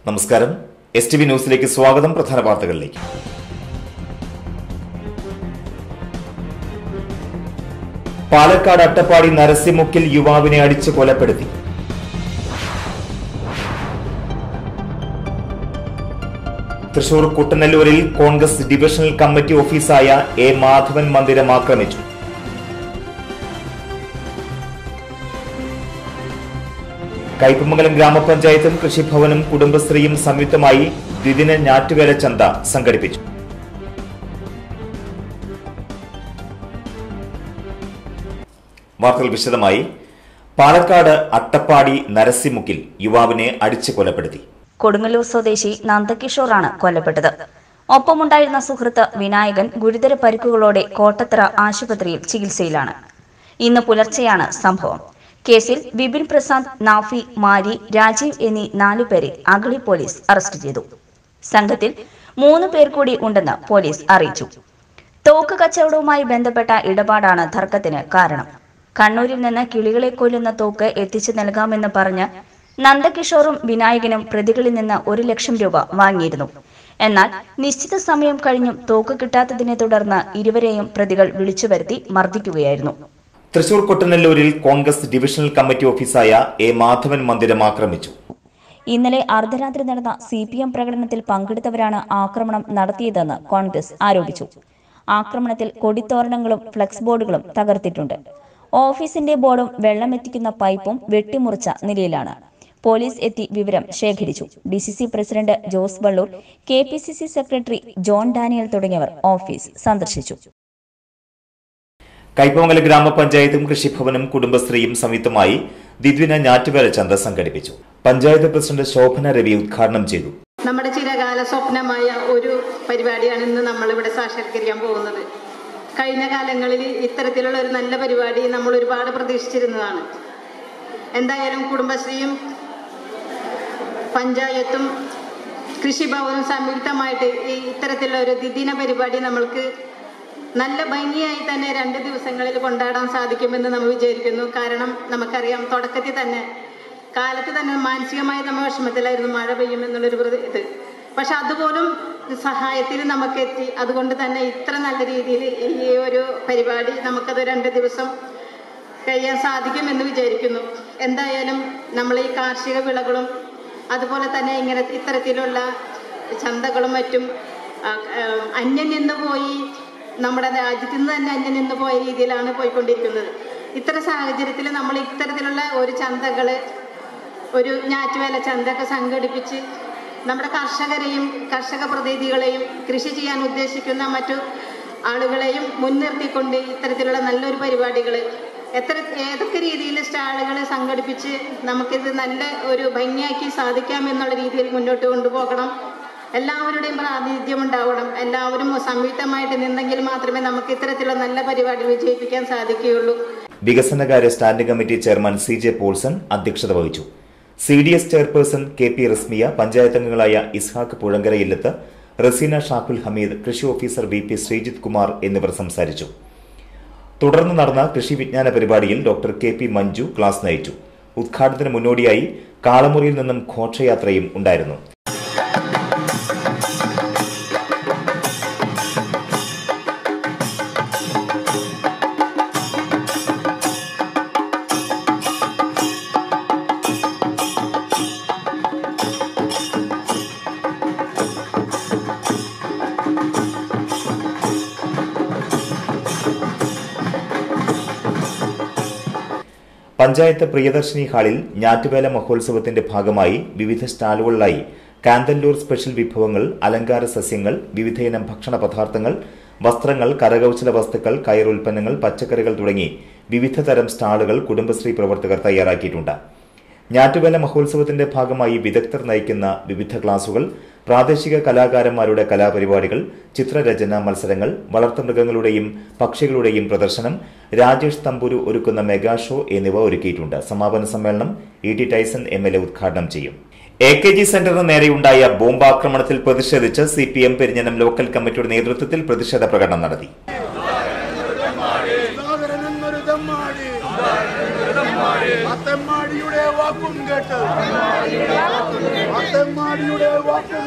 നമസ്കാരം S T V ന്യൂസിലേക്ക് സ്വാഗതം പ്രധാന വാർത്തകളിലേക്ക് പാലക്കാട് അട്ടപ്പാടി നരസിമുക്കിൽ യുവാവിനെ അടിച്ച് കൊലപ്പെടുത്തി തൃശൂർ കുട്ടനല്ലൂരിൽ കോൺഗ്രസ് ഡിവിഷണൽ കമ്മിറ്റി ഓഫീസായ എ മാധവൻ മന്ദിരം ആക്രമിച്ചു കയ്പമംഗലം ഗ്രാമപഞ്ചായത്തും കൃഷിഭവനും കുടുംബശ്രീയും സംയുക്തമായി ദ്വിദിന ഞാറ്റുവേല ചന്ത സംഘടിപ്പിച്ചു വാർത്തകൾ വിശദമായി പാലക്കാട് അട്ടപ്പാടി നരസിമുക്കിൽ യുവാവിനെ അടിച്ച് കൊലപ്പെടുത്തി കൊടുങ്ങല്ലൂർ സ്വദേശി നന്ദകിഷോറാണ് കൊല്ലപ്പെട്ടത് ഒപ്പമുണ്ടായിരുന്ന സുഹൃത്ത് വിനായകൻ ഗുരുതര പരിക്കുകളോടെ കോട്ടത്തറ ആശുപത്രിയിൽ ചികിത്സയിലാണ് ഇന്ന് പുലർച്ചെയാണ് സംഭവം കേസിൽ വിപിൻ പ്രസാദ് നാഫി മാരി രാജീവ് എന്നീ നാലുപേരെ അഗളി പോലീസ് അറസ്റ്റ് ചെയ്തു സംഘത്തിൽ മൂന്ന് പേർ കൂടി ഉണ്ടെന്ന് പോലീസ് അറിയിച്ചു തോക്ക് കച്ചവടവുമായി ബന്ധപ്പെട്ട ഇടപാടാണ് തർക്കത്തിന് കാരണം കണ്ണൂരിൽ നിന്ന് കിളികളെ കൊല്ലുന്ന തോക്ക് എത്തിച്ചു നൽകാമെന്ന് പറഞ്ഞ് നന്ദകിഷോറും വിനായകനും പ്രതികളിൽ നിന്ന് ഒരു ലക്ഷം രൂപ വാങ്ങിയിരുന്നു എന്നാൽ നിശ്ചിത സമയം കഴിഞ്ഞും തോക്ക് കിട്ടാത്തതിനെ തുടർന്ന് ഇരുവരെയും പ്രതികൾ വിളിച്ചു വരുത്തി മർദ്ദിക്കുകയായിരുന്നു തൃശൂർ കൊട്ടനല്ലൂരിൽ കോൺഗ്രസ് ഡിവിഷണൽ കമ്മിറ്റി ഓഫീസായ എ മാധവൻ മന്ദിരം ആക്രമിച്ചു ഇന്നലെ അർദ്ധരാത്രി നടന്ന സി പി എം പ്രകടനത്തിൽ പങ്കെടുത്തവരാണ് ആക്രമണം നടത്തിയതെന്ന് കോൺഗ്രസ് ആരോപിച്ചു ആക്രമണത്തിൽ കൊടിത്തോരണങ്ങളും ഫ്ലക്സ് ബോർഡുകളും തകർത്തിട്ടുണ്ട് ഓഫീസിന്റെ ബോർഡും വെള്ളമെത്തിക്കുന്ന പൈപ്പും വെട്ടിമുറിച്ച നിലയിലാണ് പോലീസ് എത്തി വിവരം ശേഖരിച്ചു D C C president Jose Vallur K P C C secretary John Daniel തുടങ്ങിയവർ ഓഫീസ് സന്ദർശിച്ചു കയ്പമംഗലം ഗ്രാമപഞ്ചായത്തും കൃഷിഭവനും കുടുംബശ്രീയും സംയുക്തമായി ദ്വിദിന ഞാറ്റുവേല ചന്ത സംഘടിപ്പിച്ചു പഞ്ചായത്ത് പ്രസിഡന്റ് ശോഭന രവി ഉദ്ഘാടനം ചെയ്തു നമ്മുടെ ചിരകാല സ്വപ്നമായ ഒരു പരിപാടിയാണ് ഇന്ന് നമ്മൾ ഇവിടെ സാക്ഷാത്കരിക്കാൻ പോകുന്നത് കഴിഞ്ഞ കാലങ്ങളിൽ ഇത്തരത്തിലുള്ള ഒരു നല്ല പരിപാടി നമ്മൾ ഒരുപാട് പ്രതീക്ഷിച്ചിരുന്നതാണ് എന്തായാലും കുടുംബശ്രീയും പഞ്ചായത്തും കൃഷിഭവനും സംയുക്തമായിട്ട് ഈ ഇത്തരത്തിലുള്ള ഒരു ദ്വിദിന പരിപാടി നമ്മൾക്ക് നല്ല ഭംഗിയായി തന്നെ രണ്ട് ദിവസങ്ങളിൽ കൊണ്ടാടാൻ സാധിക്കുമെന്ന് നമ്മൾ വിചാരിക്കുന്നു കാരണം നമുക്കറിയാം തുടക്കത്തിൽ തന്നെ കാലത്ത് തന്നെ മാനസികമായി നമ്മൾ വിഷമത്തിലായിരുന്നു മഴ പെയ്യുമെന്നുള്ളൊരു പ്രതി- ഇത് പക്ഷെ അതുപോലും സഹായത്തിൽ നമുക്ക് എത്തി അതുകൊണ്ട് തന്നെ ഇത്ര നല്ല രീതിയിൽ ഈ ഒരു പരിപാടി നമുക്കത് രണ്ട് ദിവസം കഴിയാൻ സാധിക്കുമെന്ന് വിചാരിക്കുന്നു എന്തായാലും നമ്മൾ ഈ കാർഷിക വിളകളും അതുപോലെ തന്നെ ഇങ്ങനെ ഇത്തരത്തിലുള്ള ചന്തകളും മറ്റും ആ, ആ, അന്യം നിന്ന് പോയി നമ്മുടെ രാജ്യത്ത് നിന്ന് തന്നെ അന്യം നിന്ന് പോയ രീതിയിലാണ് പോയിക്കൊണ്ടിരിക്കുന്നത് ഇത്തരം സാഹചര്യത്തിൽ നമ്മൾ ഇത്തരത്തിലുള്ള ഒരു ചന്തകൾ ഒരു ഞാറ്റുവേല ചന്തയൊക്കെ സംഘടിപ്പിച്ച് നമ്മുടെ കർഷകരെയും കർഷക പ്രതിനിധികളെയും കൃഷി ചെയ്യാൻ ഉദ്ദേശിക്കുന്ന മറ്റു ആളുകളെയും മുൻനിർത്തിക്കൊണ്ട് ഇത്തരത്തിലുള്ള നല്ലൊരു പരിപാടികൾ എത്ര ഏതൊക്കെ രീതിയിൽ സ്റ്റാളുകൾ സംഘടിപ്പിച്ച് നമുക്കിത് നല്ല ഒരു ഭംഗിയാക്കി സാധിക്കാം എന്നുള്ള രീതിയിൽ മുന്നോട്ട് കൊണ്ടുപോകണം എല്ലാവരുടെയും പ്രാതിനിധ്യം ഉണ്ടാവണം എല്ലാവരും സംയുക്തമായിട്ട് നിന്നെങ്കിൽ മാത്രമേ നമുക്ക് ഇത്തരത്തിലുള്ള നല്ല പരിപാടി വിജയിപ്പിക്കാൻ സാധിക്കുകയുള്ളൂ വികസനകാര്യ standing committee chairman C J Paulson അധ്യക്ഷത വഹിച്ചു C D S chairperson K P Rasmiya panchayat അംഗങ്ങളായ ഇസ്ഹാഖ് പുഴങ്കര ഇല്ലത്ത് റസീന ഷാഖുൽ ഹമീദ് കൃഷി officer V P Sreejith Kumar എന്നിവർ സംസാരിച്ചു തുടർന്ന് നടന്ന കൃഷി വിജ്ഞാന പരിപാടിയിൽ doctor K P Manju class നയിച്ചു ഉദ്ഘാടനത്തിന് മുന്നോടിയായി കാളമുറിയിൽ നിന്നും ഘോഷയാത്രയും ഉണ്ടായിരുന്നു പഞ്ചായത്ത് പ്രിയദർശിനി ഹാളിൽ ഞാറ്റുവേല മഹോത്സവത്തിന്റെ ഭാഗമായി വിവിധ സ്റ്റാളുകളിലായി കാന്തല്ലൂർ സ്പെഷ്യൽ വിഭവങ്ങൾ അലങ്കാര സസ്യങ്ങൾ വിവിധയിനം ഭക്ഷണ പദാർത്ഥങ്ങൾ വസ്ത്രങ്ങൾ കരകൌശല വസ്തുക്കൾ കയറുൽപ്പന്നങ്ങൾ പച്ചക്കറികൾ തുടങ്ങി വിവിധ തരം സ്റ്റാളുകൾ കുടുംബശ്രീ പ്രവർത്തകർ തയ്യാറാക്കിയിട്ടുണ്ട് ഞാറ്റുവേല മഹോത്സവത്തിന്റെ ഭാഗമായി വിദഗ്ധർ നയിക്കുന്ന വിവിധ ക്ലാസുകൾ പ്രാദേശിക കലാകാരന്മാരുടെ കലാപരിപാടികൾ ചിത്രരചന മത്സരങ്ങൾ വളർത്തുമൃഗങ്ങളുടെയും പക്ഷികളുടെയും പ്രദർശനം രാജേഷ് തമ്പുരു ഒരുക്കുന്ന മെഗാ ഷോ എന്നിവ ഒരുക്കിയിട്ടുണ്ട് സമാപന സമ്മേളനം E T Tyson M L A ഉദ്ഘാടനം ചെയ്യും എ കെ ജി സെന്ററിന് നേരെയുണ്ടായ ബോംബാക്രമണത്തിൽ പ്രതിഷേധിച്ച് C P M Perinjanam local കമ്മിറ്റിയുടെ നേതൃത്വത്തിൽ പ്രതിഷേധ പ്രകടനം നടത്തി സുധാകരൻ എന്നൊരു ദമ്മാടി അത്തമ്മാടിയുടെ വാക്കും കേട്ട് അത്തമ്മാടിയുടെ വാക്കും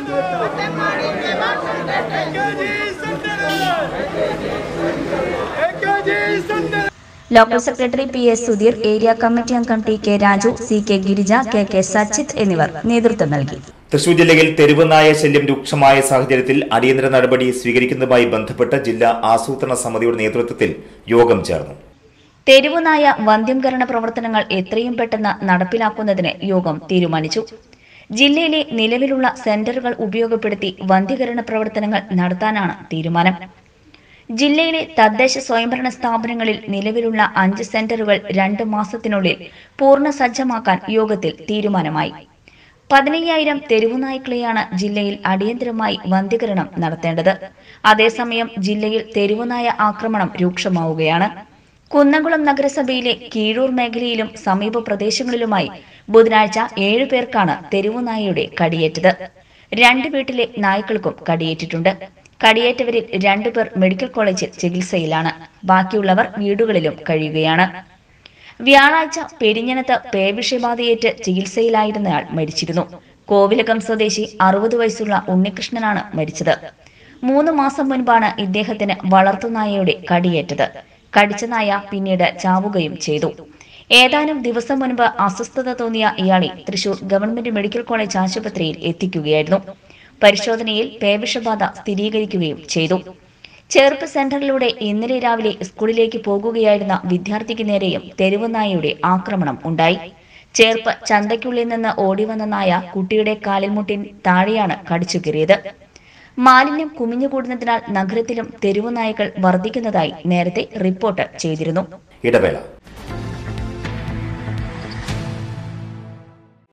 കേട്ട് local secretary P S Sudheer area committee അംഗം T K Raju C K Girija K K Sachith എന്നിവർ നേതൃത്വം നൽകി തൃശൂർ ജില്ലയിൽ തെരുവ് നായ ശല്യം രൂക്ഷമായ സാഹചര്യത്തിൽ അടിയന്തര നടപടി സ്വീകരിക്കുന്നതുമായി ബന്ധപ്പെട്ട് ജില്ലാ ആസൂത്രണ സമിതിയുടെ നേതൃത്വത്തിൽ യോഗം ചേർന്നു തെരുവുനായ വന്ധ്യംകരണ പ്രവർത്തനങ്ങൾ എത്രയും പെട്ടെന്ന് നടപ്പിലാക്കുന്നതിന് യോഗം തീരുമാനിച്ചു ജില്ലയിലെ നിലവിലുള്ള സെന്ററുകൾ ഉപയോഗപ്പെടുത്തി വന്ധ്യകരണ പ്രവർത്തനങ്ങൾ നടത്താനാണ് തീരുമാനം ജില്ലയിലെ തദ്ദേശ സ്വയംഭരണ സ്ഥാപനങ്ങളിൽ നിലവിലുള്ള അഞ്ച് സെന്ററുകൾ രണ്ട് മാസത്തിനുള്ളിൽ പൂർണ്ണ സജ്ജമാക്കാൻ യോഗത്തിൽ തീരുമാനമായി പതിനയ്യായിരം തെരുവുനായ്ക്കളെയാണ് ജില്ലയിൽ അടിയന്തരമായി വന്ധ്യകരണം നടത്തേണ്ടത് അതേസമയം ജില്ലയിൽ തെരുവുനായ ആക്രമണം രൂക്ഷമാവുകയാണ് കുന്നംകുളം നഗരസഭയിലെ കീഴൂർ മേഖലയിലും സമീപ പ്രദേശങ്ങളിലുമായി ബുധനാഴ്ച ഏഴു പേർക്കാണ് തെരുവുനായയുടെ കടിയേറ്റത് രണ്ട് വീട്ടിലെ നായ്ക്കൾക്കും കടിയേറ്റിട്ടുണ്ട് കടിയേറ്റവരിൽ രണ്ടുപേർ മെഡിക്കൽ കോളേജിൽ ചികിത്സയിലാണ് ബാക്കിയുള്ളവർ വീടുകളിലും കഴിയുകയാണ് വ്യാഴാഴ്ച പെരിഞ്ഞനത്ത് പേവിഷബാധയേറ്റ് ചികിത്സയിലായിരുന്നയാൾ മരിച്ചിരുന്നു കോവിലകം സ്വദേശി അറുപത് വയസ്സുള്ള ഉണ്ണികൃഷ്ണനാണ് മരിച്ചത് മൂന്ന് മാസം മുൻപാണ് ഇദ്ദേഹത്തിന് വളർത്തുനായയുടെ കടിയേറ്റത് കടിച്ച നായ പിന്നീട് ചാവുകയും ചെയ്തു ഏതാനും ദിവസം മുൻപ് അസ്വസ്ഥത തോന്നിയ ഇയാളെ തൃശൂർ ഗവൺമെന്റ് മെഡിക്കൽ കോളേജ് ആശുപത്രിയിൽ എത്തിക്കുകയായിരുന്നു പരിശോധനയിൽ പേവിഷബാധ സ്ഥിരീകരിക്കുകയും ചെയ്തു ചേർപ്പ് സെന്ററിലൂടെ ഇന്നലെ രാവിലെ സ്കൂളിലേക്ക് പോകുകയായിരുന്ന വിദ്യാർത്ഥിക്ക് നേരെയും തെരുവുനായയുടെ ആക്രമണം ഉണ്ടായി ചേർപ്പ് ചന്തയ്ക്കുള്ളിൽ നിന്ന് ഓടിവന്ന നായ കുട്ടിയുടെ കാലിൽ മുട്ടിൻ താഴെയാണ് കടിച്ചു കീറിയത് മാലിന്യം കുമിഞ്ഞുകൂടുന്നതിനാൽ നഗരത്തിലും തെരുവുനായകൾ വർദ്ധിക്കുന്നതായി നേരത്തെ റിപ്പോർട്ട് ചെയ്തിരുന്നു ഇടവേള